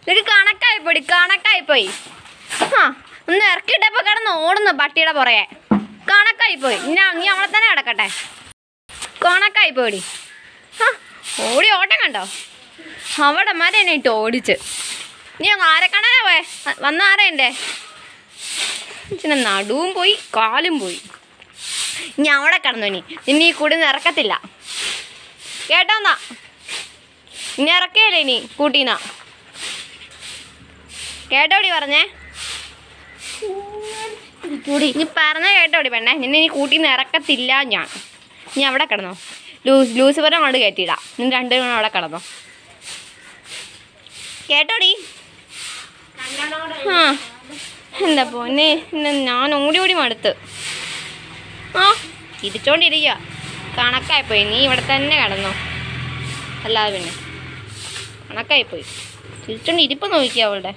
ഇത് കണക്കായിപ്പോയി കണക്കായിപ്പോയി ആ ഒന്ന് ഇറക്കിയിട്ടപ്പോൾ കിടന്ന് ഓടുന്നു പട്ടിയുടെ പുറകെ കണക്കായിപ്പോയി ഞാൻ നീ അവളെ തന്നെ കിടക്കട്ടെ കണക്കായിപ്പോയി ആ ഓടി ഓട്ടം കണ്ടോ അവിടെ മരം എന്നെ ഇട്ട് ഓടിച്ച് നീ അങ്ങ് ആരെ കാണാനാ പോയെ വ- വന്ന ആരേണ്ടേ ഇച്ചിരി നടുവും പോയി കാലും പോയി ഇനി അവിടെ കിടന്നു ഇനി ഇനി ഈ കൂടി ഇറക്കത്തില്ല കേട്ടോന്നാ ഇനി ഇറക്കിയല്ലേ ഇനി കൂട്ടീന്നാ കേട്ടോടി പറഞ്ഞേ കൂടി നീ പറഞ്ഞ കേട്ടോടി പെണ്ണേ നിന്നെ ഇനി കൂട്ടീന്ന് ഇറക്കത്തില്ല ഞാൻ നീ അവിടെ കിടന്നോ ലൂസ് ലൂസിഫറെ കൊണ്ട് കയറ്റിയിടാം നീ രണ്ടുപേരും അവിടെ കിടന്നോ കേട്ടോടി ആ എന്താ പൊന്നെ ഇന്ന് ഞാൻ ഓടി ഓടി മടുത്ത് ആ ഇരിച്ചോണ്ടിരിക്കുക കണക്കായിപ്പോയി നീ ഇവിടെ തന്നെ കിടന്നോ അല്ലാതെ പിന്നെ കണക്കായിപ്പോയി ചിരിച്ചോണ്ട് ഇരിപ്പ് നോക്കിയ അവളുടെ